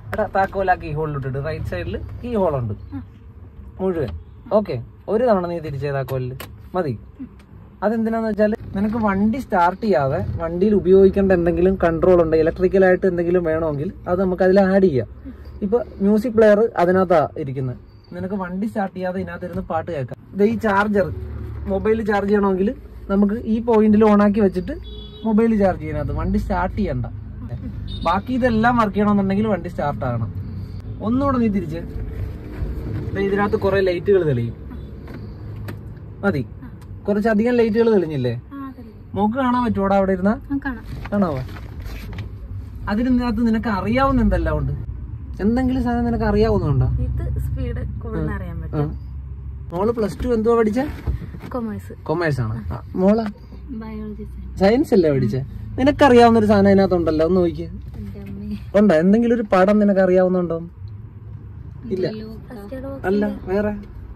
എടാ താക്കോൽ ആ കീ ഹോളിൽ ഇട്ടിട്ട് റൈറ്റ് സൈഡിൽ കീ ഹോൾ ഉണ്ട് മുഴുവൻ ഓക്കെ ഒരു തവണ നീ തിരിച്ചേ താക്കോലിൽ മതി അതെന്തിനാന്ന് വെച്ചാൽ നിനക്ക് വണ്ടി സ്റ്റാർട്ട് ചെയ്യാതെ വണ്ടിയിൽ ഉപയോഗിക്കേണ്ട എന്തെങ്കിലും കൺട്രോൾ ഉണ്ട് ഇലക്ട്രിക്കലായിട്ട് എന്തെങ്കിലും വേണമെങ്കിൽ അത് നമുക്ക് അതിൽ ആഡ് ചെയ്യാം ഇപ്പൊ മ്യൂസിക് പ്ലെയർ അതിനകത്താ ഇരിക്കുന്നത് നിനക്ക് വണ്ടി സ്റ്റാർട്ട് ചെയ്യാതെ ഇതിനകത്ത് ഇരുന്ന് പാട്ട് കേൾക്കാം ഇത് ഈ ചാർജർ മൊബൈൽ ചാർജ് ചെയ്യണമെങ്കിൽ നമുക്ക് ഈ പോയിന്റിൽ ഓണാക്കി വെച്ചിട്ട് മൊബൈൽ ചാർജ് ചെയ്യാനകത്ത് വണ്ടി സ്റ്റാർട്ട് ചെയ്യണ്ട ബാക്കി ഇതെല്ലാം വർക്ക് ചെയ്യണമെന്നുണ്ടെങ്കിൽ വണ്ടി സ്റ്റാർട്ട് ആകണം ഒന്നുകൂടെ നീ തിരിച്ച് ദേ ഇതിനകത്ത് കുറെ ലൈറ്റുകൾ തെളിയും മതി കുറച്ചധികം ലൈറ്റുകൾ തെളിഞ്ഞില്ലേ മോക്ക് കാണാൻ പറ്റുമോടാ അവിടെ ഇരുന്ന കാണാം കാണാവോ അതിനകത്ത് നിനക്ക് അറിയാവുന്ന എന്തെല്ലാം ഉണ്ട് എന്തെങ്കിലും സാധനം നിനക്ക് അറിയാവുന്നുണ്ടോ ഇത് സ്പീഡ് കൂടുതൽ അറിയാൻ ആ. പറ്റും മോള് പ്ലസ് ടു എന്തുവാ പഠിച്ച കൊമേഴ്സ് കൊമേഴ്സ് ആണ് ആ, മോള് ബയോളജി സയൻസ് അല്ലേ പഠിച്ചേ നിനക്കറിയാവുന്ന ഒരു സാധനം അതിനകത്തുണ്ടല്ലോ ഒന്ന് നോക്കിയേ എന്റെ അമ്മേ ഉണ്ടോ എന്തെങ്കിലും ഒരു പടം നിനക്ക് അറിയാവുന്നുണ്ടോ ഇല്ല ഫസ്റ്റ് എയ്ഡ് ബോക്സ് അല്ല വേറെ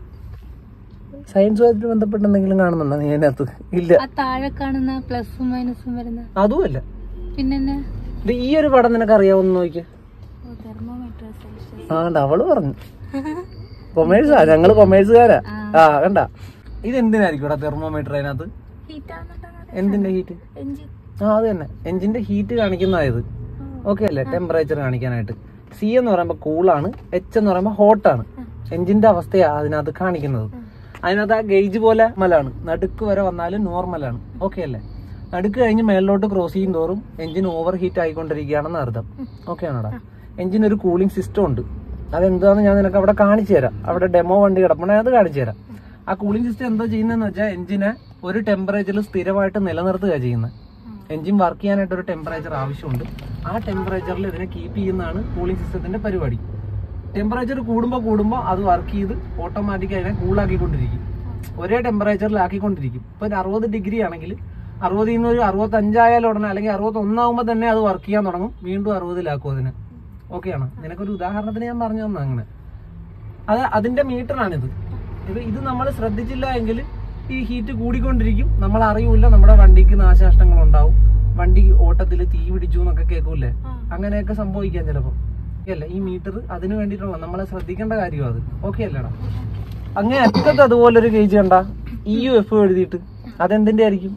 സയൻസുമായിട്ട് ബന്ധപ്പെട്ട് എന്തെങ്കിലും കാണുന്നുണ്ടോ നീ അതിനകത്ത് ഇല്ല ആ താഴെ കാണുന്ന പ്ലസും മൈനസും വരുന്ന അതുമല്ല പിന്നെ ഇത് ഈ ഒരു പടം നിനക്ക് അറിയാവുന്ന നോക്കിയേ തെർമോമീറ്റർ സെൽഷ്യസ് ആ കണ്ട അവള് പറഞ്ഞു കൊമേഴ്സാ ഞങ്ങള് കൊമേഴ്സുകാരാ ആ കണ്ട ഇത് എന്തിനായിരിക്കും തെർമോമീറ്റർ അതിനകത്ത് ഹീറ്റ് ആവുന്നുണ്ടോ എന്തിന്റെ ഹീറ്റ് എഞ്ചിൻ ആ അത് തന്നെ എഞ്ചിന്റെ ഹീറ്റ് കാണിക്കുന്നതായത് ഓക്കെ അല്ലേ ടെമ്പറേച്ചർ കാണിക്കാനായിട്ട് സി എന്ന് പറയുമ്പോൾ കൂളാണ് എച്ച് എന്ന് പറയുമ്പോൾ ഹോട്ടാണ് എഞ്ചിന്റെ അവസ്ഥയാ അതിനകത്ത് കാണിക്കുന്നത് അതിനകത്ത് ആ ഗേജ് പോലെ മലാണ് നടുക്ക് വരെ വന്നാലും നോർമലാണ് ഓക്കെ അല്ലേ നടുക്ക് കഴിഞ്ഞ് മേളിലോട്ട് ക്രോസ് ചെയ്യും തോറും എഞ്ചിൻ ഓവർ ഹീറ്റ് ആയിക്കൊണ്ടിരിക്കുകയാണെന്ന് അർത്ഥം ഓക്കെ ആണോടാ എഞ്ചിൻ ഒരു കൂളിംഗ് സിസ്റ്റം ഉണ്ട് അതെന്താന്ന് ഞാൻ നിനക്ക് അവിടെ കാണിച്ചു തരാം അവിടെ ഡെമോ വണ്ടി കിടപ്പണേ അത് കാണിച്ചു തരാം ആ കൂളിംഗ് സിസ്റ്റം എന്തോ ചെയ്യുന്നതെന്ന് വെച്ചാൽ എഞ്ചിനെ ഒരു ടെമ്പറേച്ചറിൽ സ്ഥിരമായിട്ട് നിലനിർത്തുക ചെയ്യുന്നത് എഞ്ചിൻ വർക്ക് ചെയ്യാനായിട്ട് ഒരു ടെമ്പറേച്ചർ ആവശ്യമുണ്ട് ആ ടെമ്പറേച്ചറിൽ ഇതിനെ കീപ്പ് ചെയ്യുന്നതാണ് കൂളിംഗ് സിസ്റ്റത്തിന്റെ പരിപാടി ടെമ്പറേച്ചർ കൂടുമ്പോൾ കൂടുമ്പോൾ അത് വർക്ക് ചെയ്ത് ഓട്ടോമാറ്റിക് അതിനെ കൂളാക്കിക്കൊണ്ടിരിക്കും ഒരേ ടെമ്പറേച്ചറിൽ ആക്കിക്കൊണ്ടിരിക്കും ഇപ്പൊ ഒരു അറുപത് ഡിഗ്രി ആണെങ്കിൽ അറുപതിൽ നിന്ന് ഒരു അറുപത്തഞ്ചായാലും ഉടനെ അല്ലെങ്കിൽ അറുപത്തൊന്നാകുമ്പോൾ തന്നെ അത് വർക്ക് ചെയ്യാൻ തുടങ്ങും വീണ്ടും അറുപതിലാക്കും അതിനെ ഓക്കെയാണ് നിനക്കൊരു ഉദാഹരണത്തിന് ഞാൻ പറഞ്ഞു തന്നെ അങ്ങനെ അത് അതിന്റെ മീറ്ററാണിത് ഇത് ഇത് നമ്മൾ ശ്രദ്ധിച്ചില്ല എങ്കിൽ ഈ ഹീറ്റ് കൂടിക്കൊണ്ടിരിക്കും നമ്മൾ അറിയൂല നമ്മുടെ വണ്ടിക്ക് നാശനഷ്ടങ്ങൾ ഉണ്ടാവും വണ്ടി ഓട്ടത്തിൽ തീ പിടിച്ചു എന്നൊക്കെ കേൾക്കൂലേ അങ്ങനെയൊക്കെ സംഭവിക്കാം ചിലപ്പോ അല്ല ഈ മീറ്റർ അതിന് വേണ്ടിയിട്ടുള്ള നമ്മളെ ശ്രദ്ധിക്കേണ്ട കാര്യം അത് ഓക്കെ അല്ലേടാ അങ്ങനെ അറ്റത്ത് അതുപോലെ ഒരു ഗേജ് കണ്ട ഇ യു എഫ് എഴുതിയിട്ട് അതെന്തിന്റെ ആയിരിക്കും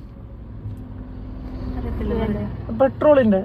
പെട്രോളിന്റെ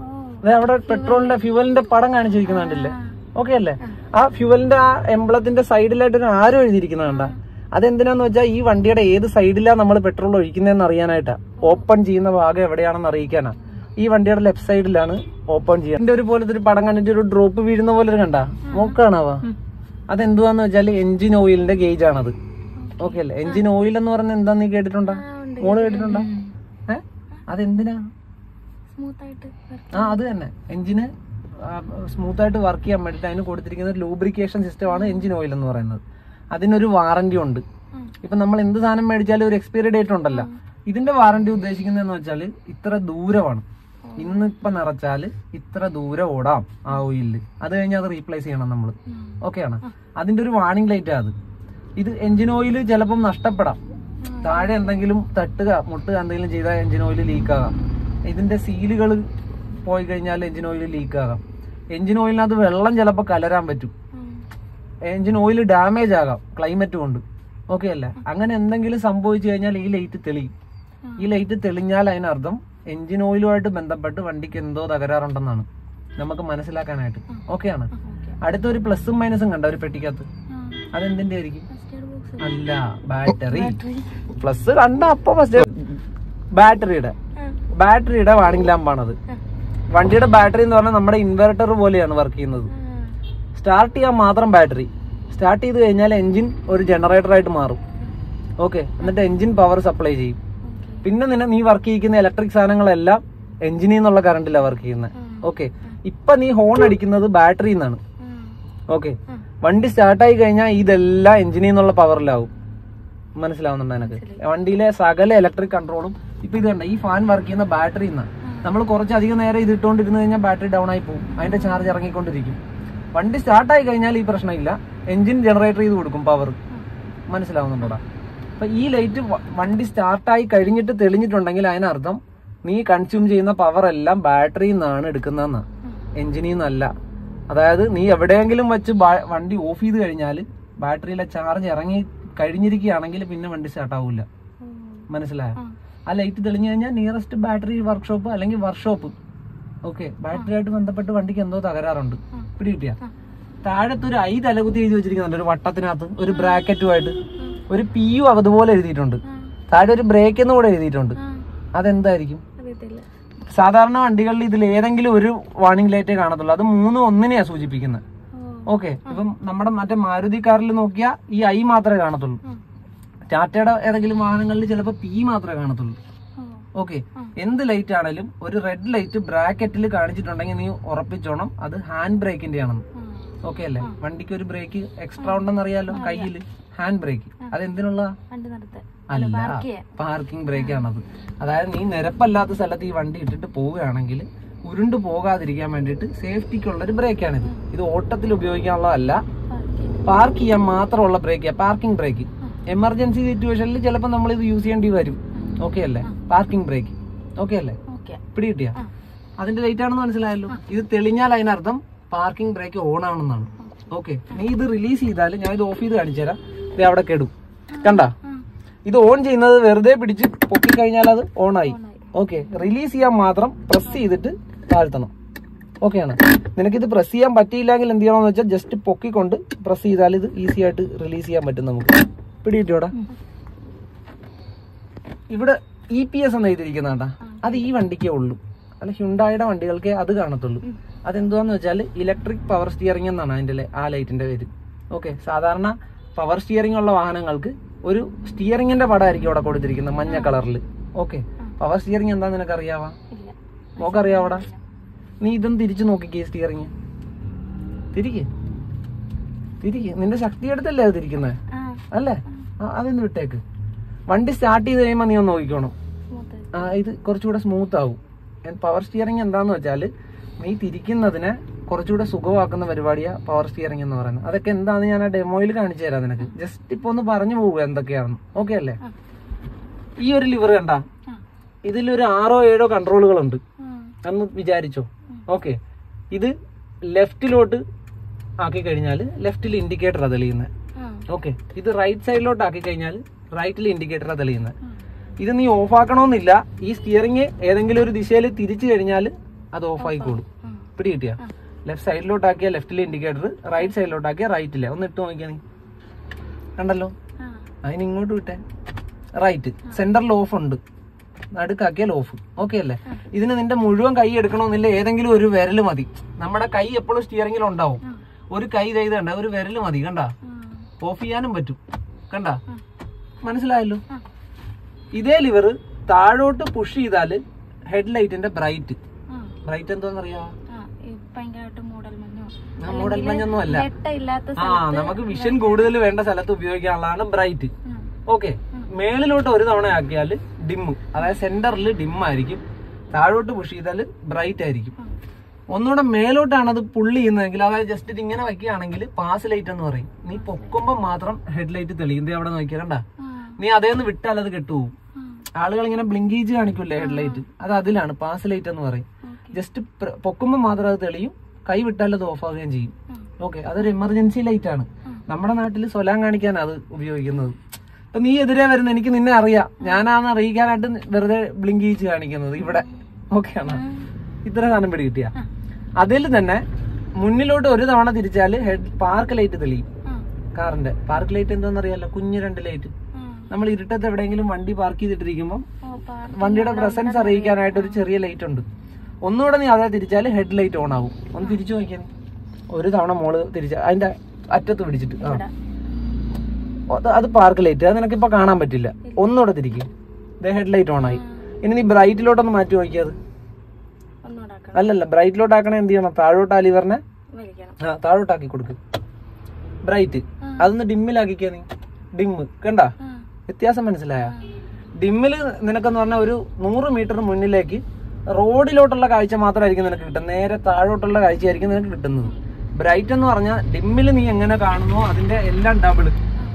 ദേ അവിടെ പെട്രോളിന്റെ ഫ്യൂവലിന്റെ പടം കാണിച്ചിരിക്കുന്ന കണ്ടില്ലേ ഓക്കെ അല്ലേ ആ ഫ്യൂവലിന്റെ ആ എംബ്ലത്തിന്റെ സൈഡിലായിട്ട് ഒരു ആരോ എഴുതിയിരിക്കുന്ന കണ്ട അതെന്തിനാന്ന് വെച്ചാൽ ഈ വണ്ടിയുടെ ഏത് സൈഡിലാ നമ്മൾ പെട്രോൾ ഒഴിക്കുന്നതെന്ന് അറിയാനായിട്ടാ ഓപ്പൺ ചെയ്യുന്ന ഭാഗം എവിടെയാണെന്ന് അറിയിക്കാനാ ഈ വണ്ടിയുടെ ലെഫ്റ്റ് സൈഡിലാണ് ഓപ്പൺ ചെയ്യുക ഇതിന്റെ ഒരു പോലത്തെ ഒരു പടം കണ്ടിട്ട് ഒരു ഡ്രോപ്പ് വീഴുന്ന പോലെ ഒരു കണ്ട നോക്കാണാവാ അതെന്തുവാന്ന് വെച്ചാൽ എഞ്ചിൻ ഓയിലിന്റെ ഗേജ് ആണത് ഓക്കെ അല്ലേ എഞ്ചിൻ ഓയിൽ എന്ന് പറഞ്ഞാൽ എന്താ നീ കേട്ടിട്ടുണ്ടോ മോള് കേട്ടിട്ടുണ്ടോ ഏഹ് അതെന്തിനാ സ്മൂത്ത് ആയിട്ട് ആ അത് തന്നെ എഞ്ചിന് സ്മൂത്ത് ആയിട്ട് വർക്ക് ചെയ്യാൻ വേണ്ടിയിട്ട് അതിന് കൊടുത്തിരിക്കുന്ന ഒരു ലൂബ്രിക്കേഷൻ സിസ്റ്റം ആണ് എഞ്ചിൻ ഓയിൽ എന്ന് പറയുന്നത് അതിനൊരു വാറന്റി ഉണ്ട് ഇപ്പൊ നമ്മൾ എന്ത് സാധനം മേടിച്ചാലും ഒരു എക്സ്പയറി ഡേറ്റ് ഉണ്ടല്ലോ ഇതിന്റെ വാറന്റി ഉദ്ദേശിക്കുന്നതെന്ന് വെച്ചാൽ ഇത്ര ദൂരമാണ് ഇന്ന് ഇപ്പൊ നിറച്ചാല് ഇത്ര ദൂരം ഓടാം ആ ഓയിലില് അത് കഴിഞ്ഞ് അത് റീപ്ലേസ് ചെയ്യണം നമ്മൾ ഓക്കെയാണ് അതിന്റെ ഒരു വാണിംഗ് ലൈറ്റ് അത് ഇത് എഞ്ചിൻ ഓയിൽ ചിലപ്പം നഷ്ടപ്പെടാം താഴെ എന്തെങ്കിലും തട്ടുക മുട്ടുക എന്തെങ്കിലും ചെയ്താൽ എഞ്ചിൻ ഓയിൽ ലീക്ക് ആകാം ഇതിന്റെ സീലുകൾ പോയി കഴിഞ്ഞാൽ എഞ്ചിൻ ഓയിൽ ലീക്ക് ആകാം എഞ്ചിൻ ഓയിലിനകത്ത് വെള്ളം ചിലപ്പോൾ കലരാൻ പറ്റും എഞ്ചിൻ ഓയിൽ ഡാമേജ് ആകാം ക്ലൈമറ്റ് കൊണ്ട് ഓക്കെ അല്ലേ അങ്ങനെ എന്തെങ്കിലും സംഭവിച്ചു കഴിഞ്ഞാൽ ഈ ലൈറ്റ് തെളിയും ഈ ലൈറ്റ് തെളിഞ്ഞാൽ അതിനർത്ഥം എഞ്ചിൻ ഓയിലുമായിട്ട് ബന്ധപ്പെട്ട് വണ്ടിക്ക് എന്തോ തകരാറുണ്ടെന്നാണ് നമുക്ക് മനസ്സിലാക്കാനായിട്ട് ഓക്കെയാണ് അടുത്തൊരു പ്ലസും മൈനസും കണ്ട ഒരു പെട്ടിക്കകത്ത് അതെന്തിന്റെ ആയിരിക്കും ഫസ്റ്റ് എയ്ഡ് ബോക്സ് അല്ല ബാറ്ററി പ്ലസ് കണ്ട അപ്പൊ ഫസ്റ്റ് ബാറ്ററിയുടെ ബാറ്ററിയുടെ വാണിംഗ് ലാമ്പാണത് വണ്ടിയുടെ ബാറ്ററി എന്ന് പറഞ്ഞാൽ നമ്മുടെ ഇൻവെർട്ടർ പോലെയാണ് വർക്ക് ചെയ്യുന്നത് സ്റ്റാർട്ട് ചെയ്യാൻ മാത്രം ബാറ്ററി സ്റ്റാർട്ട് ചെയ്ത് കഴിഞ്ഞാൽ എഞ്ചിൻ ഒരു ജനറേറ്റർ ആയിട്ട് മാറും ഓക്കെ എന്നിട്ട് എഞ്ചിൻ പവർ സപ്ലൈ ചെയ്യും പിന്നെ നിന്നെ നീ വർക്ക് ചെയ്യിക്കുന്ന ഇലക്ട്രിക് സാധനങ്ങളെല്ലാം എഞ്ചിനിൽ നിന്നുള്ള കറണ്ടിലാണ് വർക്ക് ചെയ്യുന്നത് ഓക്കെ ഇപ്പൊ നീ ഹോൺ അടിക്കുന്നത് ബാറ്ററിയിൽ നിന്നാണ് ഓക്കെ വണ്ടി സ്റ്റാർട്ടായി കഴിഞ്ഞാൽ ഇതെല്ലാം എഞ്ചിനിൽ നിന്നുള്ള പവറിലാവും മനസ്സിലാവുന്നുണ്ട് എനിക്ക് വണ്ടിയിലെ സകല ഇലക്ട്രിക് കൺട്രോളും ഇപ്പൊ ഇത് കണ്ട ഈ ഫാൻ വർക്ക് ചെയ്യുന്ന ബാറ്ററി നിന്നാണ് നമ്മൾ കുറച്ചധികം നേരം ഇത് ഇട്ടുകൊണ്ടിരുന്ന് കഴിഞ്ഞാൽ ബാറ്ററി ഡൗൺ ആയി പോകും അതിന്റെ ചാർജ് ഇറങ്ങിക്കൊണ്ടിരിക്കും വണ്ടി സ്റ്റാർട്ടായി കഴിഞ്ഞാൽ ഈ പ്രശ്നമില്ല എഞ്ചിൻ ജനറേറ്റർ ചെയ്ത് കൊടുക്കും പവർ മനസ്സിലാവുന്നുണ്ടോടാ അപ്പൊ ഈ ലൈറ്റ് വണ്ടി സ്റ്റാർട്ടായി കഴിഞ്ഞിട്ട് തെളിഞ്ഞിട്ടുണ്ടെങ്കിൽ അതിനർത്ഥം നീ കൺസ്യൂം ചെയ്യുന്ന പവർ എല്ലാം ബാറ്ററിയിൽ നിന്നാണ് എടുക്കുന്നതെന്നാ എഞ്ചിനിൽ നിന്നല്ല അതായത് നീ എവിടെയെങ്കിലും വെച്ച് ബാ- വണ്ടി ഓഫ് ചെയ്ത് കഴിഞ്ഞാൽ ബാറ്ററിയിലെ ചാർജ് ഇറങ്ങി കഴിഞ്ഞിരിക്കുകയാണെങ്കിൽ പിന്നെ വണ്ടി സ്റ്റാർട്ട് ആവില്ല ഓ. മനസ്സിലായോ ആ. ആ ലൈറ്റ് തെളിഞ്ഞു കഴിഞ്ഞാൽ നിയറസ്റ്റ് ബാറ്ററി വർക്ക്ഷോപ്പ് അല്ലെങ്കിൽ വർക്ക്ഷോപ്പ് ഓക്കെ ബാറ്ററിയായിട്ട് ബന്ധപ്പെട്ട് വണ്ടിക്ക് എന്തോ തകരാറുണ്ട് ആ. പിടികിട്ടിയ ആ. താഴത്ത് ഒരു ഐ തലകുത്തി എഴുതി വെച്ചിരിക്കുന്നുണ്ട് ഒരു വട്ടത്തിനകത്ത് ഒരു ബ്രാക്കറ്റുമായിട്ട് ഒരു പി യു അതുപോലെ എഴുതിയിട്ടുണ്ട് ആ. താഴെ ഒരു ബ്രേക്ക് എന്ന് കൂടെ എഴുതിയിട്ടുണ്ട് ആ. അതെന്തായിരിക്കും അറിയത്തില്ല സാധാരണ വണ്ടികളിൽ ഇതിൽ ഏതെങ്കിലും ഒരു വാർണിംഗ് ലൈറ്റേ കാണത്തുള്ളൂ അത് മൂന്ന് ഒന്നിനെയാ സൂചിപ്പിക്കുന്നത് ഓ. ഓക്കെ ഇപ്പം നമ്മുടെ മറ്റേ മാരുതി കാറിൽ നോക്കിയാൽ ഈ ഐ മാത്രമേ കാണത്തുള്ളൂ ആ. ടാറ്റയുടെ ഏതെങ്കിലും വാഹനങ്ങളിൽ ചിലപ്പോൾ പി മാത്രമേ കാണത്തുള്ളൂ ഓ. ഓക്കെ എന്ത് ലൈറ്റ് ആണെങ്കിലും ഒരു റെഡ് ലൈറ്റ് ബ്രാക്കറ്റിൽ കാണിച്ചിട്ടുണ്ടെങ്കിൽ നീ ഉറപ്പിച്ചോണം അത് ഹാൻഡ് ബ്രേക്കിന്റെ ആണെന്ന് ആ. ഓക്കെ അല്ലേ വണ്ടിക്ക് ഒരു ബ്രേക്ക് എക്സ്ട്രാ ഉണ്ടെന്ന് അറിയാലോ കയ്യിൽ ഹാൻഡ് ബ്രേക്ക് അത് എന്തിനുള്ള വണ്ടി നിർത്താൻ അല്ല പാർക്ക് ചെയ്യാൻ പാർക്കിംഗ് ബ്രേക്ക് ആണത് അതായത് നീ നിരപ്പല്ലാത്ത സ്ഥലത്ത് ഈ വണ്ടി ഇട്ടിട്ട് പോവുകയാണെങ്കിൽ ഉരുണ്ട് പോകാതിരിക്കാൻ വേണ്ടിയിട്ട് സേഫ്റ്റിക്കുള്ള ഒരു ബ്രേക്കാണിത് ഇത് ഓട്ടത്തിൽ ഉപയോഗിക്കാനുള്ളതല്ല പാർക്ക് ചെയ്യാൻ പാർക്ക് ചെയ്യാൻ മാത്രമുള്ള ബ്രേക്ക് പാർക്കിംഗ് ബ്രേക്ക് എമർജൻസി സിറ്റുവേഷനിൽ ചിലപ്പോൾ നമ്മൾ ഇത് യൂസ് ചെയ്യേണ്ടി വരും ഓക്കെ അല്ലേ പാർക്കിംഗ് ബ്രേക്ക് ഓക്കെ അല്ലേ ഓക്കെ പിടി കിട്ടിയ ആ. അതിന്റെ ലൈറ്റ് ആണെന്ന് മനസ്സിലായല്ലോ ഇത് തെളിഞ്ഞാൽ അതിനർത്ഥം പാർക്കിംഗ് ബ്രേക്ക് ഓൺ ആണെന്നാണ് ഓക്കെ നീ ഇത് റിലീസ് ചെയ്താൽ ഞാൻ ഇത് ഓഫ് ചെയ്ത് കാണിച്ചു തരാം ഇത് അവിടെ കെടും കണ്ട ആ. ഇത് ഓൺ ചെയ്യുന്നത് വെറുതെ പിടിച്ച് പൊക്കി കഴിഞ്ഞാൽ അത് ഓൺ ആയി ഓണായി. ഓക്കെ റിലീസ് ചെയ്യാൻ മാത്രം പ്രസ് ചെയ്തിട്ട് താഴ്ത്തണം ഓക്കെയാണ് നിനക്കിത് പ്രസ് ചെയ്യാൻ പറ്റിയില്ലെങ്കിൽ എന്ത് ചെയ്യണമെന്ന് വെച്ചാൽ ജസ്റ്റ് പൊക്കിക്കൊണ്ട് പ്രസ് ചെയ്താൽ ഇത് ഈസി ആയിട്ട് റിലീസ് ചെയ്യാൻ പറ്റും നമുക്ക് പിടിയിട്ടോടാ ഇവിടെ ഇ പി എസ് എന്ന് എഴുതിയിരിക്കുന്ന കേട്ടാ അത് ഈ വണ്ടിക്കേ ഉള്ളൂ അല്ല ഹ്യുണ്ടായുടെ വണ്ടികൾക്കേ അത് കാണത്തുള്ളൂ അതെന്തുവാന്ന് വെച്ചാൽ ഇലക്ട്രിക് പവർ സ്റ്റിയറിംഗ് എന്നാണ് അതിന്റെ ലെ- ആ ലൈറ്റിന്റെ പേര് ഓക്കെ സാധാരണ പവർ സ്റ്റിയറിംഗ് ഉള്ള വാഹനങ്ങൾക്ക് ഒരു സ്റ്റിയറിംഗിന്റെ പടമായിരിക്കും അവിടെ കൊടുത്തിരിക്കുന്നത് മഞ്ഞ കളറിൽ ഓക്കെ പവർ സ്റ്റിയറിംഗ് എന്താ നിനക്ക് അറിയാവാ ഇല്ല നോക്കറിയാവടാ നീ ഇതൊന്ന് തിരിച്ചു നോക്കിക്കേ സ്റ്റിയറിംഗ് തിരികെ തിരികെ നിന്റെ ശക്തി എടുത്തല്ലേ അത് തിരിക്കുന്നത് ആ അല്ലേ ആ, അതൊന്ന് വിട്ടേക്ക് വണ്ടി സ്റ്റാർട്ട് ചെയ്ത് കഴിയുമ്പോൾ നീ ഒന്ന് നോക്കിക്കോണം സ്മൂത്ത് ആ ഇത് കുറച്ചുകൂടെ സ്മൂത്ത് ആവും പവർ സ്റ്റിയറിംഗ് എന്താന്ന് വെച്ചാൽ നീ തിരിക്കുന്നതിനെ കുറച്ചുകൂടെ സുഖമാക്കുന്ന പരിപാടിയാ പവർ സ്റ്റിയറിംഗ് എന്ന് പറയുന്നത് അതൊക്കെ എന്താന്ന് ഞാൻ ആ ഡെമോയിൽ കാണിച്ചു തരാം നിനക്ക് ജസ്റ്റ് ഇപ്പൊ ഒന്ന് പറഞ്ഞു പോവുക എന്തൊക്കെയാണെന്ന് ഓക്കെ അല്ലേ ആ. ഈ ഒരു ലിവർ കണ്ട ആ. ഇതിലൊരു ആറോ ഏഴോ കൺട്രോളുകളുണ്ട് ആ. എന്ന് വിചാരിച്ചോ ഓക്കെ ഇത് ലെഫ്റ്റിലോട്ട് ആക്കി കഴിഞ്ഞാൽ ലെഫ്റ്റിൽ ഇൻഡിക്കേറ്റർ തെളിയുന്നത് ആ. ഓക്കെ ഇത് റൈറ്റ് സൈഡിലോട്ട് ആക്കി കഴിഞ്ഞാൽ റൈറ്റിൽ ഇൻഡിക്കേറ്റർ തെളിയുന്നത് ആ. ഇത് നീ ഓഫ് ആക്കണമെന്നില്ല ഈ സ്റ്റിയറിംഗ് ഏതെങ്കിലും ഒരു ദിശയിൽ തിരിച്ചു കഴിഞ്ഞാൽ അത് ഓഫ് ആയിക്കോളും ആ. പിടി കിട്ടിയ ലെഫ്റ്റ് സൈഡിലോട്ട് ആക്കിയ ലെഫ്റ്റിലെ ഇൻഡിക്കേറ്റർ റൈറ്റ് സൈഡിലോട്ട് ആക്കിയ റൈറ്റിലെ ഒന്ന് ഇട്ട് നോക്കിയാ നീ കണ്ടല്ലോ ആ. അതിന് ഇങ്ങോട്ട് വിട്ടെ റൈറ്റ് സെന്ററിൽ ഓഫ് ഉണ്ട് നടുക്കാക്കിയാൽ ഓഫ് ഓക്കെ അല്ലേ ഇതിന് നിന്റെ മുഴുവൻ കൈ എടുക്കണമെന്നില്ല ഏതെങ്കിലും ഒരു വിരല് മതി നമ്മുടെ കൈ എപ്പോഴും സ്റ്റിയറിംഗിൽ ഉണ്ടാവും ആ. ഒരു കൈ ചെയ്തണ്ട ഒരു വിരല് മതി കണ്ട ആ. ഓഫ് ചെയ്യാനും പറ്റും കണ്ട ആ. മനസ്സിലായല്ലോ ആ. ഇതേ ലിവർ താഴോട്ട് പുഷ് ചെയ്താല് ഹെഡ് ലൈറ്റിന്റെ ബ്രൈറ്റ് ആ. ബ്രൈറ്റ് എന്തോന്നറിയാമോ ആ. ഈ ഭയങ്കരമായിട്ട് മൂടൽ മഞ്ഞോ ആ മൂടൽ മഞ്ഞൊന്നും അല്ല വെട്ടമില്ലാത്ത ആ നമുക്ക് വിഷൻ കൂടുതൽ വേണ്ട സ്ഥലത്ത് ഉപയോഗിക്കാനുള്ളതാണ് ബ്രൈറ്റ് ആ. ഓക്കെ മേളിലോട്ട് ഒരു തവണ ആക്കിയാൽ ഡിമ്മ് അതായത് സെന്ററിൽ ഡിം ആയിരിക്കും താഴോട്ട് പുഷ് ചെയ്താൽ ബ്രൈറ്റ് ആയിരിക്കും ആ. ഒന്നുകൂടെ മേലോട്ടാണ് അത് പുള്ളി ചെയ്യുന്നതെങ്കിൽ അതായത് ജസ്റ്റ് ഇത് ഇങ്ങനെ വയ്ക്കുകയാണെങ്കിൽ പാസ് ലൈറ്റ് എന്ന് പറയും നീ പൊക്കുമ്പോൾ മാത്രം ഹെഡ് ലൈറ്റ് തെളിയും ദേ അവിടെ നോക്കിയാലണ്ട ആ. നീ അതേന്ന് വിട്ടാൽ അത് കെട്ടുപോകും ആ. ആളുകൾ ഇങ്ങനെ ബ്ലിങ്കേജ് കാണിക്കൂലേ ഹെഡ് ലൈറ്റ് അത് അതിലാണ് പാസ് ലൈറ്റ് എന്ന് പറയും ഓക്കേ. ജസ്റ്റ് പൊക്കുമ്പോൾ മാത്രം അത് തെളിയും കൈ വിട്ടാൽ അത് ഓഫ് ആവുകയും ചെയ്യും ആ. ഓക്കെ അതൊരു എമർജൻസി ലൈറ്റ് ആണ് നമ്മുടെ നാട്ടിൽ സൊലാൻ കാണിക്കാനാണ് അത് ഉപയോഗിക്കുന്നത് അപ്പൊ നീ എതിരെ വരുന്ന എനിക്ക് നിന്നെ അറിയാം ഞാനാന്ന് അറിയിക്കാനായിട്ട് വെറുതെ ബ്ലിങ്ക് ചെയ്ച്ച് കാണിക്കുന്നത് ഇവിടെ ഓക്കെ ആണോ ഇത്ര സാധനം പിടി കിട്ടിയ അതിൽ തന്നെ മുന്നിലോട്ട് ഒരു തവണ തിരിച്ചാല് ഹെഡ് പാർക്ക് ലൈറ്റ് തെളിയും ആ. കാറിന്റെ പാർക്ക് ലൈറ്റ് എന്താണെന്ന് അറിയാലോ കുഞ്ഞു രണ്ട് ലൈറ്റ് ആ. നമ്മൾ ഇരുട്ടത്ത് എവിടെയെങ്കിലും വണ്ടി പാർക്ക് ചെയ്തിട്ടിരിക്കുമ്പോൾ ഓ, പാർക്ക് വണ്ടിയുടെ പ്രസൻസ് അറിയിക്കാനായിട്ട് ഒരു ചെറിയ ലൈറ്റ് ഉണ്ട് ഒന്നുകൂടെ നീ അതേ തിരിച്ചാൽ ഹെഡ് ലൈറ്റ് ഓൺ ആവും ഒന്ന് തിരിച്ചു നോക്കിയാൽ ഒരു തവണ മോള് തിരിച്ച അതിന്റെ അറ്റത്ത് പിടിച്ചിട്ട് ആ ഇവിടെ. അത് അത് പാർക്ക് ലൈറ്റ് അത് നിനക്കിപ്പോ കാണാൻ പറ്റില്ല ഒന്നുകൂടെ തിരിക്കും ഹെഡ് ലൈറ്റ് ഓൺ ആയി ഇനി നീ ബ്രൈറ്റിലോട്ടൊന്ന് മാറ്റി നോക്കിയത് ഒന്നുകൂടെ ആക്കണം അല്ലല്ല ബ്രൈറ്റിലോട്ട് ആക്കണേ എന്ത് ചെയ്യണം താഴോട്ട് ആ ലിവറിനെ വലിക്കണം ആ താഴോട്ടാക്കി കൊടുക്ക് ബ്രൈറ്റ് ആ. അതൊന്ന് ഡിമ്മിലാക്കിക്കാ നീ ഡിമ്മ് കണ്ട ആ. വ്യത്യാസം മനസ്സിലായ ഡിമ്മില് നിനക്കെന്ന് പറഞ്ഞാൽ ഒരു നൂറ് മീറ്റർ മുന്നിലേക്ക് റോഡിലോട്ടുള്ള കാഴ്ച മാത്രമായിരിക്കും നിനക്ക് കിട്ടുന്നത് നേരെ താഴോട്ടുള്ള കാഴ്ചയായിരിക്കും നിനക്ക് കിട്ടുന്നത് ബ്രൈറ്റ് എന്ന് പറഞ്ഞാൽ ഡിമ്മിൽ നീ എങ്ങനെ കാണുന്നോ അതിന്റെ എല്ലാം ഡബിള്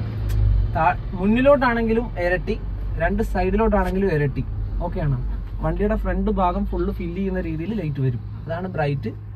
മുന്നിലോട്ടാണെങ്കിലും ഇരട്ടി രണ്ട് സൈഡിലോട്ടാണെങ്കിലും ഇരട്ടി ഓക്കെ ആണോ വണ്ടിയുടെ ഫ്രണ്ട് ഭാഗം ഫുള്ള് ഫില്ല് ചെയ്യുന്ന രീതിയിൽ ലൈറ്റ് വരും അതാണ് ബ്രൈറ്റ്